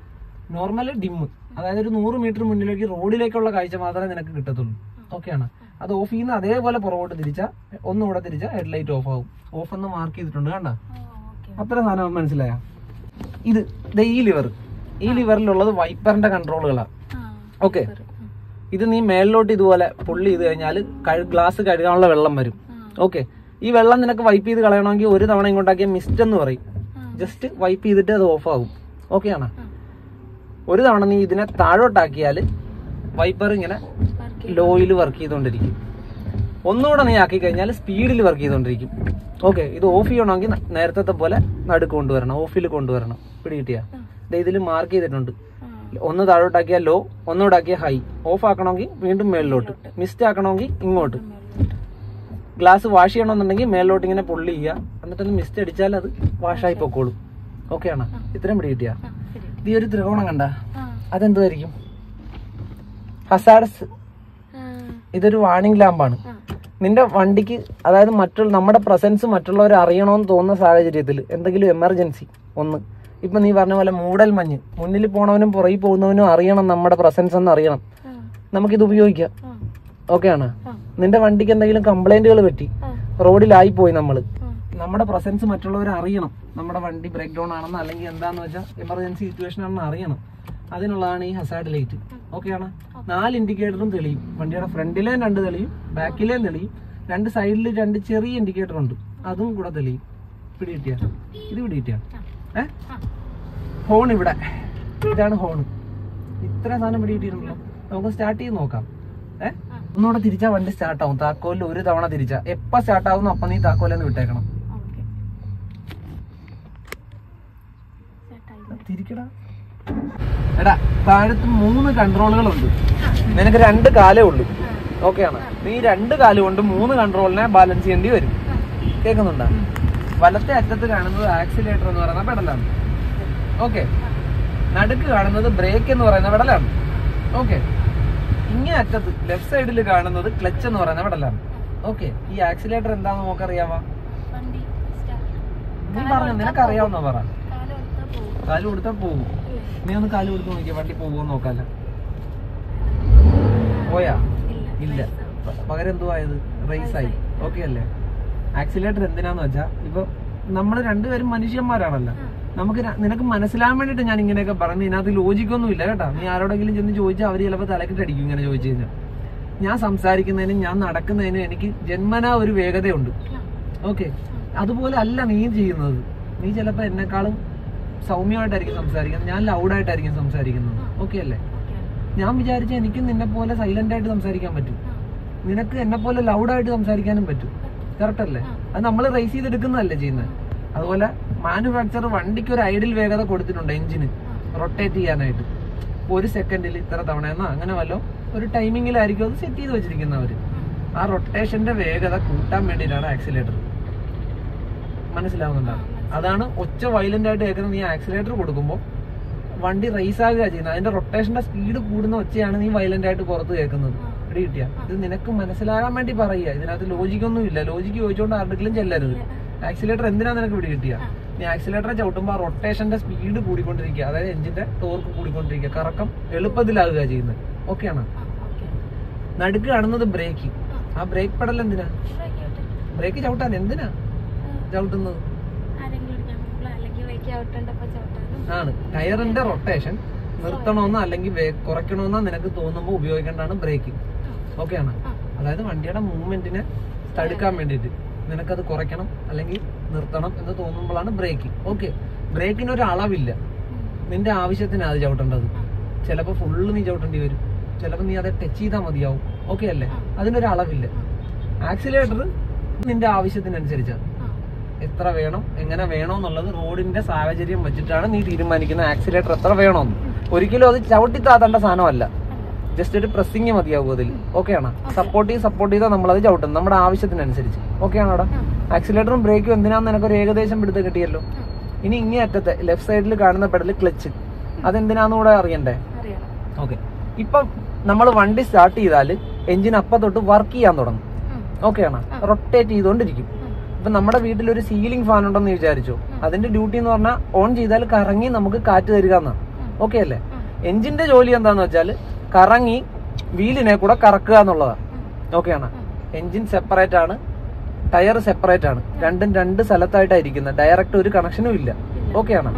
നോർമൽ ഡിമ്മ് അതായത് ഒരു നൂറ് മീറ്റർ മുന്നിലേക്ക് റോഡിലേക്കുള്ള കാഴ്ച മാത്രമേ നിനക്ക് കിട്ടത്തുള്ളൂ ഓക്കെയാണ് അത് ഓഫ് ചെയ്യുന്ന അതേപോലെ പുറകോട്ട് തിരിച്ചാൽ ഒന്നുകൂടെ തിരിച്ചാൽ ഹെഡ്ലൈറ്റ് ഓഫ് ആവും ഓഫ് എന്ന് മാർക്ക് ചെയ്തിട്ടുണ്ട് കണ്ട ഓ ഓക്കെ അത്ര സാധനം മനസ്സിലായ ഇത് ദേ ഈ ലിവർ ഈ ലിവറിലുള്ളത് വൈപ്പറിന്റെ കൺട്രോളുകളാണ് ആ ഓക്കെ ഇത് നീ മേളിലോട്ട് ഇതുപോലെ പുള്ളി ചെയ്ത് കഴിഞ്ഞാൽ ഗ്ലാസ് കഴുകാനുള്ള വെള്ളം വരും ഓക്കെ ഈ വെള്ളം നിനക്ക് വൈപ്പ് ചെയ്ത് കളയണമെങ്കിൽ ഒരു തവണ ഇങ്ങോട്ടാക്കിയ മിസ്റ്റ് എന്ന് പറയും ജസ്റ്റ് വൈപ്പ് ചെയ്തിട്ട് അത് ഓഫ് ആകും ഓക്കെ ആണ് ഒരു തവണ നീ ഇതിനെ താഴോട്ടാക്കിയാൽ വൈപ്പർ ഇങ്ങനെ ലോയിൽ വർക്ക് ചെയ്തുകൊണ്ടിരിക്കും ഒന്നുകൂടെ നീ ആക്കി കഴിഞ്ഞാൽ സ്പീഡിൽ വർക്ക് ചെയ്തുകൊണ്ടിരിക്കും ഓക്കെ ഇത് ഓഫ് ചെയ്യണമെങ്കിൽ ന- നേരത്തെ പോലെ നടുക്ക് കൊണ്ടുവരണം ഓഫിൽ കൊണ്ടുവരണം പിടികിട്ടിയ ഇതിൽ മാർക്ക് ചെയ്തിട്ടുണ്ട് ഒന്ന് താഴോട്ടാക്കിയാൽ ലോ ഒന്നുകൂടെ ആക്കിയാൽ ഹൈ ഓഫ് ആക്കണമെങ്കിൽ വീണ്ടും മേളിലോട്ട് മിസ്റ്റ് ആക്കണമെങ്കിൽ ഇങ്ങോട്ട് ഗ്ലാസ് വാഷ് ചെയ്യണമെന്നുണ്ടെങ്കിൽ മേളിലോട്ട് ഇങ്ങനെ പുള്ളി ചെയ്യുക എന്നിട്ടൊന്ന് മിസ്റ്റ് അടിച്ചാൽ അത് വാഷായി പൊക്കോളും ഓക്കെ ആണോ ഇത്രയും പിടികിട്ടിയ ഈ ഒരു ത്രികോണം കണ്ട അതെന്തുമായിരിക്കും ഹസാഡസ് ഇതൊരു വാണിംഗ് ലാമ്പാണ് നിന്റെ വണ്ടിക്ക് അതായത് മറ്റുള്ള നമ്മുടെ പ്രസൻസ് മറ്റുള്ളവർ അറിയണമെന്ന് തോന്നുന്ന സാഹചര്യത്തിൽ എന്തെങ്കിലും എമർജൻസി ഒന്ന് ഇപ്പൊ നീ പറഞ്ഞ പോലെ മൂടൽ മഞ്ഞ് മുന്നിൽ പോണവനും പുറകിൽ പോകുന്നവനും അറിയണം നമ്മുടെ പ്രസൻസ് എന്ന് അറിയണം നമുക്കിത് ഉപയോഗിക്കാം ഓക്കെ ആണ് നിന്റെ വണ്ടിക്ക് എന്തെങ്കിലും കംപ്ലൈന്റുകൾ പറ്റി റോഡിലായി പോയി നമ്മള് നമ്മുടെ പ്രസൻസ് മറ്റുള്ളവർ അറിയണം നമ്മുടെ വണ്ടി ബ്രേക്ക് ഡൗൺ ആണെന്ന് അല്ലെങ്കിൽ എന്താന്ന് വെച്ചാൽ എമർജൻസി സിറ്റുവേഷൻ ആണെന്ന് അറിയണം അതിനുള്ളതാണ് ഈ ഹസാഡ് ലൈറ്റ് ഓക്കെ ആണ് നാല് ഇൻഡിക്കേറ്ററും തെളിയും വണ്ടിയുടെ ഫ്രണ്ടിലേയും രണ്ട് തെളിയും ബാക്കിലേയും തെളിയും രണ്ട് സൈഡിൽ രണ്ട് ചെറിയ ഇൻഡിക്കേറ്റർ ഉണ്ട് അതും കൂടെ തെളിയും പിടികിട്ടിയ ഇത് പിടികിട്ടിയ ഏ ഹോൺ ഇവിടെ ഇതാണ് ഹോൺ ഇത്ര സാധനം പിടികിട്ടിയിട്ടുണ്ടല്ലോ നമുക്ക് സ്റ്റാർട്ട് ചെയ്ത് നോക്കാം ഏ ഒന്നുകൂടെ തിരിച്ചാ വണ്ടി സ്റ്റാർട്ട് ആവും താക്കോലിൽ ഒരു തവണ തിരിച്ചാ എപ്പ സ്റ്റാർട്ട് ആവുന്നു അപ്പൊ നീ താക്കോലെന്ന് വിട്ടേക്കണം ഓക്കെ തിരിക്കടാ എടാ താഴത്ത് മൂന്ന് കൺട്രോളുകളുണ്ട് നിനക്ക് രണ്ട് കാലേ ഉള്ളൂ ഓക്കെ ആണ് നീ രണ്ട് കാല് കൊണ്ട് മൂന്ന് കൺട്രോളിനെ ബാലൻസ് ചെയ്യേണ്ടി വരും കേൾക്കുന്നുണ്ടോ വലത്തെ അറ്റത്ത് കാണുന്നത് ആക്സിലേറ്റർ എന്ന് പറയുന്ന പെടലാണ് ഓക്കെ നടുക്ക് കാണുന്നത് ബ്രേക്ക് എന്ന് പറയുന്ന പെടലാണ് ഓക്കെ ഇങ്ങേ അറ്റത്ത് ലെഫ്റ്റ് സൈഡിൽ കാണുന്നത് ക്ലച്ച് എന്ന് പറയുന്ന പെടലാണ് ഓക്കെ ഈ ആക്സിലേറ്റർ എന്താണെന്ന് നമുക്കറിയാവാ വണ്ടി നീ പറഞ്ഞു നിനക്കറിയാവുന്ന പറ കാല് കൊടുത്താൽ പോകും കാല് കൊടുത്താൽ പോകും നീ ഒന്ന് കാല് കൊടുത്ത് നോക്കിയ വണ്ടി പോകുമോ നോക്കാല്ല പോയാ ഇല്ല പ- പകരം എന്തുവാ ഇത് റേസ് ആയി ഓക്കെ അല്ലേ ആക്സിലേറ്റർ എന്തിനാന്ന് വെച്ചാ ഇപ്പൊ നമ്മൾ രണ്ടുപേരും മനുഷ്യന്മാരാണല്ലോ നമുക്ക് ര- നിനക്ക് മനസ്സിലാൻ വേണ്ടിട്ട് ഞാൻ ഇങ്ങനെയൊക്കെ പറഞ്ഞു ഇതിനകത്ത് ലോജിക്കൊന്നും ഇല്ല കേട്ടോ നീ ആരോടെങ്കിലും ചെന്ന് ചോദിച്ചാൽ അവര് ചിലപ്പോൾ തലക്കിട്ടടിക്കും ഇങ്ങനെ ചോദിച്ചു കഴിഞ്ഞാൽ ഞാൻ സംസാരിക്കുന്നതിനും ഞാൻ നടക്കുന്നതിനും എനിക്ക് ജന്മനാ ഒരു വേഗതയുണ്ട് ഓക്കെ അതുപോലെ അല്ല നീ ചെയ്യുന്നത് നീ ചിലപ്പോൾ എന്നെക്കാളും സൗമ്യമായിട്ടായിരിക്കും സംസാരിക്കുന്നത് ഞാൻ ലൗഡായിട്ടായിരിക്കും സംസാരിക്കുന്നത് ഓക്കെ അല്ലേ ഞാൻ വിചാരിച്ച എനിക്കും നിന്നെ പോലെ സൈലന്റ് ആയിട്ട് സംസാരിക്കാൻ പറ്റും നിനക്ക് എന്നെ പോലെ ലൗഡായിട്ട് സംസാരിക്കാനും പറ്റും കറക്റ്റ് അല്ലേ അത് നമ്മൾ റേസ് ചെയ്തെടുക്കുന്നതല്ലേ ചെയ്യുന്നത് അതുപോലെ മാനുഫാക്ചർ വണ്ടിക്ക് ഒരു ഐഡിൽ വേഗത കൊടുത്തിട്ടുണ്ട് എഞ്ചിന് റൊട്ടേറ്റ് ചെയ്യാനായിട്ട് ഒരു സെക്കൻഡിൽ ഇത്ര തവണ എന്നാ അങ്ങനെ വല്ലോ ഒരു ടൈമിങ്ങിലായിരിക്കും അത് സെറ്റ് ചെയ്ത് വെച്ചിരിക്കുന്നവര് ആ റൊട്ടേഷന്റെ വേഗത കൂട്ടാൻ വേണ്ടിയിട്ടാണ് ആക്സിലേറ്റർ മനസ്സിലാവുന്നുണ്ടോ അതാണ് ഒച്ച വയലന്റ് ആയിട്ട് കേൾക്കുന്നത് നീ ആക്സിലേറ്റർ കൊടുക്കുമ്പോൾ വണ്ടി റേസ് ആകുക ചെയ്യുന്നത് അതിന്റെ റൊട്ടേഷന്റെ സ്പീഡ് കൂടുന്ന ഒച്ചയാണ് നീ വയലന്റ് ആയിട്ട് പുറത്ത് കേൾക്കുന്നത് ഇവിടെ കിട്ടിയ ഇത് നിനക്ക് മനസ്സിലാകാൻ വേണ്ടി പറയുക ഇതിനകത്ത് ലോജിക്കൊന്നും ഇല്ല ലോജിക്ക് ചോദിച്ചുകൊണ്ട് ആരുടെങ്കിലും ചെല്ലരുത് ആക്സിലേറ്റർ എന്തിനാ നിനക്ക് ഇവിടെ കിട്ടിയ നീ ആക്സിലേറ്ററെ ചവിട്ടുമ്പോൾ ആ റൊട്ടേഷന്റെ സ്പീഡ് കൂടിക്കൊണ്ടിരിക്കുക അതായത് എഞ്ചിന്റെ ടോർക്ക് കൂടിക്കൊണ്ടിരിക്കുക കറക്കം എളുപ്പത്തിലാകുക ചെയ്യുന്നത് ഓക്കെയാണ് നടുക്ക് കാണുന്നത് ബ്രേക്ക് ആ ബ്രേക്ക് പെടൽ എന്തിനാ ബ്രേക്ക് ചവിട്ടാൻ എന്തിനാ ചവിട്ടുന്നത് ആരെങ്കിലും ഇടിക്കാൻ പോകുമ്പോൾ അല്ലെങ്കിൽ വൈകി ഔട്ടുണ്ടപ്പോ ചവിട്ടാനും ആണ് ടയറിന്റെ റൊട്ടേഷൻ നിർത്തണമെന്നോ അല്ലെങ്കിൽ വേ- കുറയ്ക്കണമെന്നോ നിനക്ക് തോന്നുമ്പോൾ ഉപയോഗിക്കേണ്ടതാണ് ബ്രേക്ക് ഓക്കെ ആണ് അതായത് വണ്ടിയുടെ മൂവ്മെന്റിനെ തടുക്കാൻ വേണ്ടിയിട്ട് നിനക്കത് കുറയ്ക്കണം അല്ലെങ്കിൽ നിർത്തണം എന്ന് തോന്നുമ്പോഴാണ് ബ്രേക്ക് ഓക്കെ ബ്രേക്കിന് ഒരു അളവില്ല നിന്റെ ആവശ്യത്തിന് അത് ചവിട്ടേണ്ടത് ചിലപ്പോൾ ഫുള്ള് നീ ചവിട്ടേണ്ടി വരും ചിലപ്പോൾ നീ അത് ടച്ച് ചെയ്താൽ മതിയാവും ഓക്കെ അല്ലേ അതിനൊരു അളവില്ല ആക്സിലേറ്റർ നിന്റെ ആവശ്യത്തിനനുസരിച്ചാണ് എത്ര വേണം എങ്ങനെ വേണോ എന്നുള്ളത് റോഡിന്റെ സാഹചര്യം വെച്ചിട്ടാണ് നീ തീരുമാനിക്കുന്ന ആക്സിലേറ്റർ എത്ര വേണമെന്ന് ഒരിക്കലും അത് ചവിട്ടി താത്തേണ്ട സാധനമല്ല ജസ്റ്റ് ഒരു പ്രസ്സിങ് മതിയാവും അതിൽ ഓക്കെ ആണോ സപ്പോർട്ട് ചെയ്ത് സപ്പോർട്ട് ചെയ്താൽ നമ്മൾ അത് ചവിട്ടും നമ്മുടെ ആവശ്യത്തിനനുസരിച്ച് ഓക്കെ ആണോടാ ആക്സിലേറ്ററും ബ്രേക്കും എന്തിനാന്ന് നിനക്കൊരു ഏകദേശം പിടുത്തം കിട്ടിയല്ലോ ഇനി ഇങ്ങേ അറ്റത്തെ ലെഫ്റ്റ് സൈഡിൽ കാണുന്ന പെടല് ക്ലച്ച് അതെന്തിനാന്ന് കൂടെ അറിയണ്ടേ അറിയണം ഓക്കെ ഇപ്പം നമ്മൾ വണ്ടി സ്റ്റാർട്ട് ചെയ്താൽ എഞ്ചിൻ അപ്പം തൊട്ട് വർക്ക് ചെയ്യാൻ തുടങ്ങും ഓക്കെ ആണോ റൊട്ടേറ്റ് ചെയ്തുകൊണ്ടിരിക്കും ഇപ്പൊ നമ്മുടെ വീട്ടിൽ ഒരു സീലിംഗ് ഫാൻ ഉണ്ടെന്ന് വിചാരിച്ചു അതിന്റെ ഡ്യൂട്ടി എന്ന് പറഞ്ഞാൽ ഓൺ ചെയ്താൽ കറങ്ങി നമുക്ക് കാറ്റ് തരിക എന്നാ ഓക്കെ അല്ലേ എഞ്ചിന്റെ ജോലി എന്താന്ന് വെച്ചാൽ കറങ്ങി വീലിനെ കൂടെ കറക്കുക എന്നുള്ളതാണ് ഓക്കെയാണ് എഞ്ചിൻ സെപ്പറേറ്റ് ആണ് ടയർ സെപ്പറേറ്റ് ആണ് രണ്ടും രണ്ട് സ്ഥലത്തായിട്ടാണ് ഇരിക്കുന്നത് ഡയറക്റ്റ് ഒരു കണക്ഷനും ഇല്ല ഓക്കെയാണ്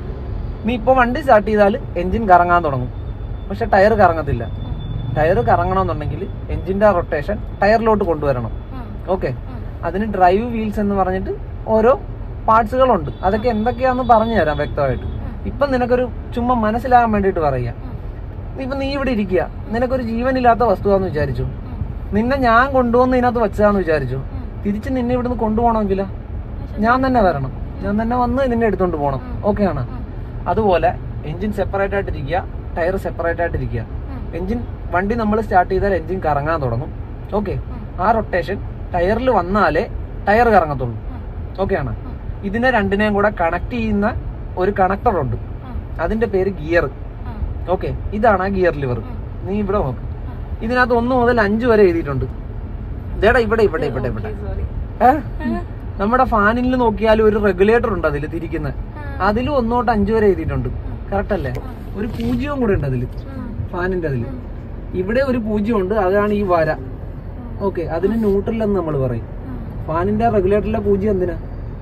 നീ ഇപ്പൊ വണ്ടി സ്റ്റാർട്ട് ചെയ്താൽ എഞ്ചിൻ കറങ്ങാൻ തുടങ്ങും പക്ഷെ ടയർ കറങ്ങത്തില്ല ടയർ കറങ്ങണമെന്നുണ്ടെങ്കിൽ എഞ്ചിന്റെ റൊട്ടേഷൻ ടയറിലോട്ട് കൊണ്ടുവരണം ഓക്കെ അതിന് ഡ്രൈവ് വീൽസ് എന്ന് പറഞ്ഞിട്ട് ഓരോ പാർട്സുകളുണ്ട് അതൊക്കെ എന്തൊക്കെയാന്ന് പറഞ്ഞു തരാം വ്യക്തമായിട്ട് ഇപ്പം നിനക്കൊരു ചുമ്മാ മനസ്സിലാകാൻ വേണ്ടിയിട്ട് പറയുക ഇപ്പൊ നീ ഇവിടെ ഇരിക്കുക നിനക്കൊരു ജീവനില്ലാത്ത വസ്തുവാന്ന് വിചാരിച്ചു നിന്നെ ഞാൻ കൊണ്ടുവന്ന് ഇതിനകത്ത് വെച്ചതാന്ന് വിചാരിച്ചു തിരിച്ച് നിന്നെ ഇവിടുന്ന് കൊണ്ടുപോകണമെങ്കിലോ ഞാൻ തന്നെ വരണം ഞാൻ തന്നെ വന്ന് നിന്നെ എടുത്തോണ്ട് പോകണം ഓക്കെയാണ് അതുപോലെ എഞ്ചിൻ സെപ്പറേറ്റ് ആയിട്ടിരിക്കുക ടയർ സെപ്പറേറ്റ് ആയിട്ടിരിക്കുക എഞ്ചിൻ വണ്ടി നമ്മൾ സ്റ്റാർട്ട് ചെയ്താൽ എഞ്ചിൻ കറങ്ങാൻ തുടങ്ങും ഓക്കെ ആ റൊട്ടേഷൻ ടയറിൽ വന്നാലേ ടയർ കറങ്ങത്തുള്ളൂ ഓക്കെയാണ് ഇതിനെ രണ്ടിനെയും കൂടെ കണക്ട് ചെയ്യുന്ന ഒരു കണക്ടർ ഉണ്ട് അതിന്റെ പേര് ഗിയർ ഓക്കെ ഇതാണ് ആ ഗിയർ ലിവർ നീ ഇവിടെ നോക്ക് ഇതിനകത്ത് ഒന്ന് മുതൽ അഞ്ച് വരെ എഴുതിയിട്ടുണ്ട് ഇതേടാ ഇവിടെ ഇവിടെ ഇവിടെ ഇവിടെ സോറി ഏ? നമ്മുടെ ഫാനിൽ നോക്കിയാലും ഒരു റെഗുലേറ്റർ ഉണ്ട് അതിൽ തിരിക്കുന്നത് അതിലും ഒന്ന് തൊട്ട് അഞ്ച് വരെ എഴുതിയിട്ടുണ്ട് കറക്റ്റ് അല്ലേ ഒരു പൂജ്യവും കൂടെ ഉണ്ട് അതിൽ ഫാനിന്റെ അതിൽ ഇവിടെ ഒരു പൂജ്യം ഉണ്ട് അതാണ് ഈ വര ഓക്കെ അതിന് ന്യൂട്രൽ എന്ന് നമ്മൾ പറയും ഫാനിന്റെ റെഗുലേറ്ററിലെ പൂജ്യം എന്തിനാ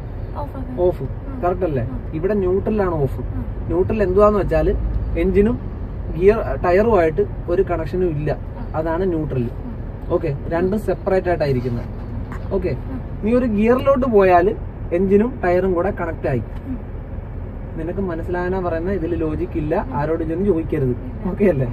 ഓഫ് കറക്റ്റ് അല്ലേ ഇവിടെ ന്യൂട്രലാണ് ഓഫ് ന്യൂട്രൽ എന്തുവാന്ന് വെച്ചാല് എഞ്ചിനും ഗിയർ ടയറുമായിട്ട് ഒരു കണക്ഷനും ഇല്ല അതാണ് ന്യൂട്രൽ ഓക്കെ രണ്ടും സെപ്പറേറ്റ് ആയിട്ടായിരിക്കുന്നത് ഓക്കെ നീ ഒരു ഗിയറിലോട്ട് പോയാൽ എഞ്ചിനും ടയറും കൂടെ കണക്ട് ആയി നിനക്ക് മനസ്സിലാകാനാ പറയുന്നത് ഇതിൽ ലോജിക്ക് ഇല്ല ആരോട് ചെന്ന് ചോദിക്കരുത് ഓക്കെ അല്ലേ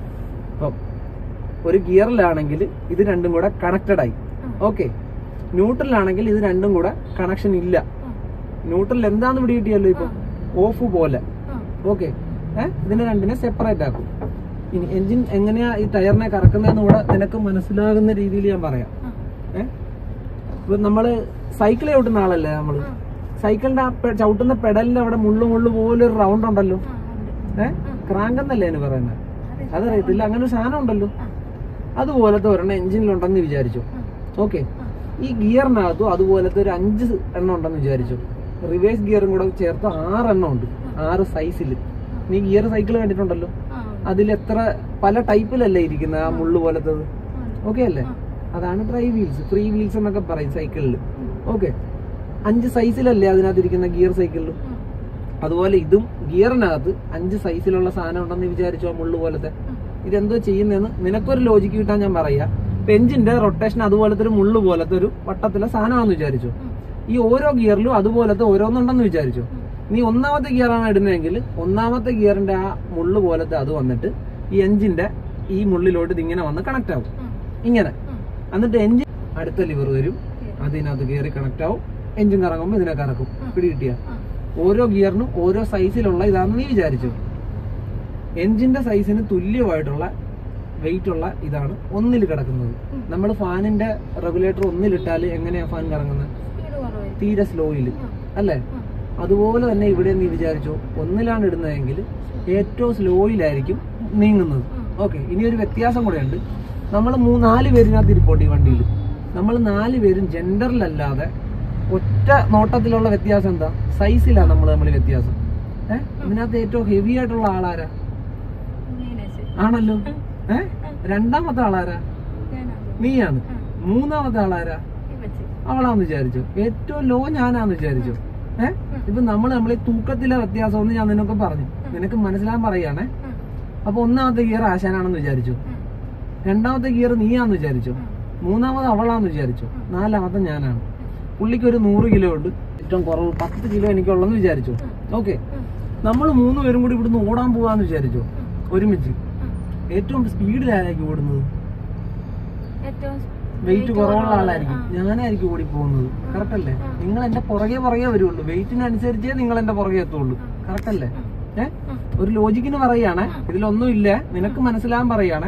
അപ്പം ഒരു ഗിയറിലാണെങ്കിൽ ഇത് രണ്ടും കൂടെ കണക്റ്റഡ് ആയി ഓക്കെ ന്യൂട്രലാണെങ്കിൽ ഇത് രണ്ടും കൂടെ കണക്ഷൻ ഇല്ല ന്യൂട്രൽ എന്താന്ന് പിടി കിട്ടിയല്ലോ ഇപ്പൊ ഓഫ് പോലെ ഓക്കെ ഏഹ് ഇതിനെ രണ്ടിനെ സെപ്പറേറ്റ് ആക്കും ഇനി എഞ്ചിൻ എങ്ങനെയാ ഈ ടയറിനെ കറക്കുന്നതെന്ന് കൂടെ നിനക്ക് മനസ്സിലാകുന്ന രീതിയിൽ ഞാൻ പറയാം ഏഹ് ഇപ്പൊ നമ്മള് സൈക്കിൾ ചവിട്ടുന്ന ആളല്ലേ നമ്മള് സൈക്കിളിന്റെ ആ പെ- ചവിട്ടുന്ന പെഡലിന്റെ അവിടെ മുള്ളു മുള്ളു പോലെ ഒരു റൗണ്ട് ഉണ്ടല്ലോ ഏഹ് ക്രാങ്ക് എന്നല്ലേ അതിന് പറയുന്നത് അതറിയത്തില്ല അങ്ങനെ ഒരു സാധനം ഉണ്ടല്ലോ അതുപോലത്തെ ഒരെണ്ണം എഞ്ചിനിലുണ്ടെന്ന് വിചാരിച്ചു ഓക്കെ ഈ ഗിയറിനകത്തും അതുപോലത്തെ ഒരു അഞ്ച് എണ്ണം ഉണ്ടെന്ന് വിചാരിച്ചു റിവേഴ്സ് ഗിയറും കൂടെ ചേർത്ത് ആറെണ്ണം ഉണ്ട് ആറ് സൈസിൽ നീ ഗിയർ സൈക്കിൾ കണ്ടിട്ടുണ്ടല്ലോ അതിൽ എത്ര പല ടൈപ്പിലല്ലേ ഇരിക്കുന്നത് ആ മുള്ളു പോലത്തത് ഓക്കെ അല്ലേ അതാണ് ഡ്രൈവ് വീൽസ് ഫ്രീ വീൽസ് എന്നൊക്കെ പറയും സൈക്കിളിൽ ഓക്കെ അഞ്ച് സൈസിലല്ലേ അതിനകത്ത് ഇരിക്കുന്ന ഗിയർ സൈക്കിളിൽ അതുപോലെ ഇതും ഗിയറിനകത്ത് അഞ്ച് സൈസിലുള്ള സാധനം ഉണ്ടെന്ന് വിചാരിച്ചോ മുള്ളു പോലത്തെ ഇതെന്തോ ചെയ്യുന്നതെന്ന് നിനക്കൊരു ലോജിക്ക് കിട്ടാൻ ഞാൻ പറയാ ഇപ്പൊ എഞ്ചിന്റെ റൊട്ടേഷൻ അതുപോലത്തെ ഒരു മുള്ളു പോലത്തെ ഒരു വട്ടത്തിലെ സാധനമാണെന്ന് വിചാരിച്ചു ഈ ഓരോ ഗിയറിലും അതുപോലത്തെ ഓരോന്നുണ്ടെന്ന് വിചാരിച്ചു നീ ഒന്നാമത്തെ ഗിയറാണ് ഇടുന്നതെങ്കിൽ ഒന്നാമത്തെ ഗിയറിന്റെ ആ മുള്ളു പോലത്തെ അത് വന്നിട്ട് ഈ എഞ്ചിന്റെ ഈ മുള്ളിലോട്ട് ഇതിങ്ങനെ വന്ന് കണക്ട് ആവും ഇങ്ങനെ എന്നിട്ട് എഞ്ചിൻ അടുത്ത ലിവർ വരും അതിനകത്ത് കയറി കണക്ട് ആവും എഞ്ചിൻ കറങ്ങുമ്പോൾ ഇതിനെ കറക്കും പിടി കിട്ടിയ ഓരോ ഗിയറിനും ഓരോ സൈസിലുള്ള ഇതാണെന്ന് നീ വിചാരിച്ചു എഞ്ചിന്റെ സൈസിന് തുല്യമായിട്ടുള്ള വെയിറ്റ് ഉള്ള ഇതാണ് ഒന്നിൽ കിടക്കുന്നത് നമ്മൾ ഫാനിന്റെ റെഗുലേറ്റർ ഒന്നിലിട്ടാൽ എങ്ങനെയാ ഫാൻ കറങ്ങുന്നത് സ്പീഡ് കുറവായിരിക്കും തീരെ സ്ലോയിൽ അല്ലേ അതുപോലെ തന്നെ ഇവിടെ നീ വിചാരിച്ചു ഒന്നിലാണ് ഇടുന്നതെങ്കിൽ ഏറ്റവും സ്ലോയിലായിരിക്കും നീങ്ങുന്നത് ഓക്കെ ഇനി ഒരു വ്യത്യാസം കൂടെ ഉണ്ട് നമ്മൾ നാല് പേരിനകത്ത് ഇരിപ്പുണ്ട് ഈ വണ്ടിയിൽ നമ്മൾ നാല് പേരും ജെൻഡറിലല്ലാതെ ഒറ്റ നോട്ടത്തിലുള്ള വ്യത്യാസം എന്താ സൈസിലാണ് നമ്മൾ തമ്മിൽ വ്യത്യാസം ഏഹ് ഇതിനകത്ത് ഏറ്റവും ഹെവി ആയിട്ടുള്ള ആളാരാ മീനേശ് ആണല്ലോ ഏഹ് രണ്ടാമത്തെ ആളാരാ ഞാനാണ് നീയാണ് മൂന്നാമത്തെ ആളാരാ ഇവച്ച് അവളാന്ന് വിചാരിച്ചു ഏറ്റവും ലോ ഞാനാന്ന് വിചാരിച്ചു ഏഹ് ഇപ്പൊ നമ്മൾ നമ്മളെ തൂക്കത്തിലെ വ്യത്യാസം എന്ന് ഞാൻ നിനക്ക് പറഞ്ഞു നിനക്ക് മനസ്സിലാൻ പറയാണേ അപ്പൊ ഒന്നാമത്തെ ഗിയർ ആശാനാണെന്ന് വിചാരിച്ചു രണ്ടാമത്തെ ഗിയർ നീയാന്ന് വിചാരിച്ചു മൂന്നാമത് അവളാന്ന് വിചാരിച്ചു നാലാമത്തെ ഞാനാണ് പുള്ളിക്ക് ഒരു നൂറ് കിലോ ഉണ്ട് ഏറ്റവും കുറവ് പത്ത് കിലോ എനിക്കുള്ളെന്ന് വിചാരിച്ചു ഓക്കെ നമ്മൾ മൂന്ന് പേരും കൂടി ഇവിടുന്ന് ഓടാൻ പോവാന്ന് വിചാരിച്ചു ഒരുമിച്ച് ഏറ്റവും സ്പീഡിലായിരിക്കും ഓടുന്നത് ഏറ്റവും വെയിറ്റ് കുറവുള്ള ആളായിരിക്കും ഞാനായിരിക്കും ഓടി പോകുന്നത് കറക്റ്റ് അല്ലേ നിങ്ങൾ എന്റെ പുറകെ പുറകെ വരുള്ളൂ വെയിറ്റിനനുസരിച്ചേ നിങ്ങൾ എന്റെ പുറകെ എത്തുള്ളൂ കറക്റ്റ് അല്ലേ ഏ ഒരു ലോജിക്കിന് പറയുകയാണേ ഇതിലൊന്നും ഇല്ല നിനക്ക് മനസ്സിലാകാൻ പറയുകയാണേ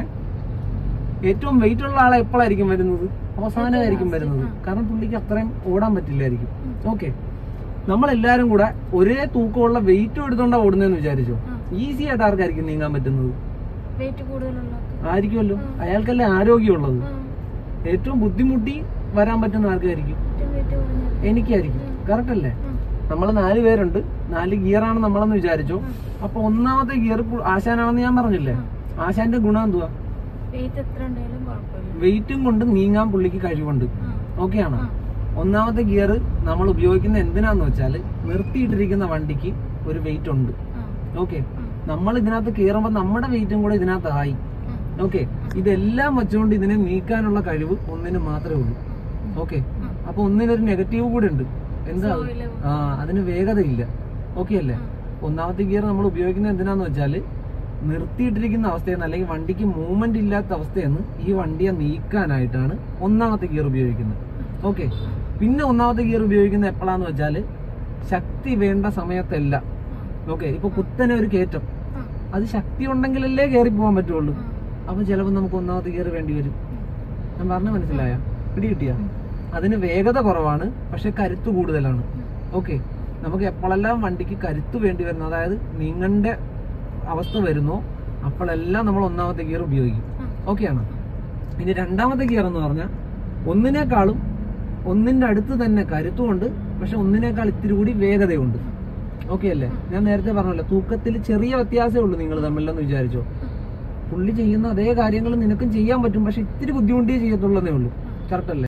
ഏറ്റവും വെയിറ്റ് ഉള്ള ആളെ എപ്പോഴായിരിക്കും വരുന്നത് അവസാനമായിരിക്കും വരുന്നത് കാരണം പുള്ളിക്ക് അത്രയും ഓടാൻ പറ്റില്ലായിരിക്കും ഓക്കെ നമ്മളെല്ലാരും കൂടെ ഒരേ തൂക്കമുള്ള വെയിറ്റും എടുത്തോണ്ടാ ഓടുന്നതെന്ന് വിചാരിച്ചോ ഈസി ആയിട്ട് ആർക്കായിരിക്കും നീങ്ങാൻ പറ്റുന്നത് വെയിറ്റ് കൂടുതലുള്ള ആയിരിക്കുമല്ലോ അയാൾക്കല്ലേ ആരോഗ്യമുള്ളത് ഏറ്റവും ബുദ്ധിമുട്ടി വരാൻ പറ്റുന്ന ആർക്കായിരിക്കും ഏറ്റവും വെയിറ്റ് കുറഞ്ഞത് എനിക്കായിരിക്കും കറക്റ്റ് അല്ലേ നമ്മൾ നാല് പേരുണ്ട് നാല് ഗിയറാണ് നമ്മളെന്ന് വിചാരിച്ചു അപ്പൊ ഒന്നാമത്തെ ഗിയർ ആശാനാണെന്ന് ഞാൻ പറഞ്ഞില്ലേ ആശാന്റെ ഗുണം എന്തുവാ വെയിറ്റ് എത്ര ഉണ്ടെങ്കിലും കുഴപ്പമില്ല വെയിറ്റും കൊണ്ട് നീങ്ങാൻ പുള്ളിക്ക് കഴിവുണ്ട് ആ. ഓക്കെയാണോ ഒന്നാമത്തെ ഗിയർ നമ്മൾ ഉപയോഗിക്കുന്ന എന്തിനാന്ന് വെച്ചാല് നിർത്തിയിട്ടിരിക്കുന്ന വണ്ടിക്ക് ഒരു വെയിറ്റ് ഉണ്ട് ആ. ഓക്കെ നമ്മൾ ഇതിനകത്ത് കയറുമ്പോൾ നമ്മുടെ വെയിറ്റും കൂടെ ഇതിനകത്ത് ആയി ആ. ഓക്കെ ഇതെല്ലാം വെച്ചുകൊണ്ട് ഇതിനെ നീക്കാനുള്ള കഴിവ് ഒന്നിന് മാത്രമേ ഉള്ളൂ ഓക്കെ അപ്പൊ ഒന്നിനൊരു നെഗറ്റീവ് കൂടെ ഉണ്ട് എന്താ അത്? Slow-ല് ആ അതിന് വേഗതയില്ല ഓക്കെ അല്ലേ ഒന്നാമത്തെ ഗിയർ നമ്മൾ ഉപയോഗിക്കുന്നത് എന്തിനാന്ന് വെച്ചാല് നിർത്തിയിട്ടിരിക്കുന്ന അവസ്ഥയെന്ന് അല്ലെങ്കിൽ വണ്ടിക്ക് മൂവ്മെന്റ് ഇല്ലാത്ത അവസ്ഥയെന്ന് ഈ വണ്ടിയെ നീക്കാനായിട്ടാണ് ഒന്നാമത്തെ ഗിയർ ഉപയോഗിക്കുന്നത് ഓക്കെ പിന്നെ ഒന്നാമത്തെ ഗിയർ ഉപയോഗിക്കുന്നത് എപ്പോഴാന്ന് വെച്ചാല് ശക്തി വേണ്ട സമയത്തല്ല ഓക്കെ ഇപ്പൊ കുത്തനെ ഒരു കയറ്റം ആ. അത് ശക്തി ഉണ്ടെങ്കിലല്ലേ കയറി പോകാൻ പറ്റുള്ളൂ ആ. അപ്പൊ ചിലപ്പോൾ നമുക്ക് ഒന്നാമത്തെ ഗിയർ വേണ്ടി വരും ഞാൻ പറഞ്ഞ മനസ്സിലായ പിടി കിട്ടിയ അതിന് വേഗത കുറവാണ് പക്ഷെ കരുത്ത് കൂടുതലാണ് ഓക്കെ നമുക്ക് എപ്പോഴെല്ലാം വണ്ടിക്ക് കരുത്ത് വേണ്ടി വരുന്നു അതായത് നീങ്ങണ്ട അവസ്ഥ വരുന്നോ അപ്പോഴെല്ലാം നമ്മൾ ഒന്നാമത്തെ ഗിയർ ഉപയോഗിക്കും ഓക്കെ ആണോ ഇനി രണ്ടാമത്തെ ഗിയർ എന്ന് പറഞ്ഞാൽ ഒന്നിനേക്കാളും ഒന്നിന്റെ അടുത്ത് തന്നെ കരുത്തുമുണ്ട് പക്ഷെ ഒന്നിനേക്കാൾ ഇത്തിരി കൂടി വേഗതയുണ്ട് ഓക്കെ അല്ലേ ഞാൻ നേരത്തെ പറഞ്ഞല്ലോ തൂക്കത്തിൽ ചെറിയ വ്യത്യാസമേ ഉള്ളൂ നിങ്ങൾ തമ്മിലെന്ന് വിചാരിച്ചോ പുള്ളി ചെയ്യുന്ന അതേ കാര്യങ്ങൾ നിനക്കും ചെയ്യാൻ പറ്റും പക്ഷെ ഇത്തിരി ബുദ്ധിമുട്ടിയേ ചെയ്യത്തുള്ളതേ ഉള്ളൂ കറക്റ്റ് അല്ലേ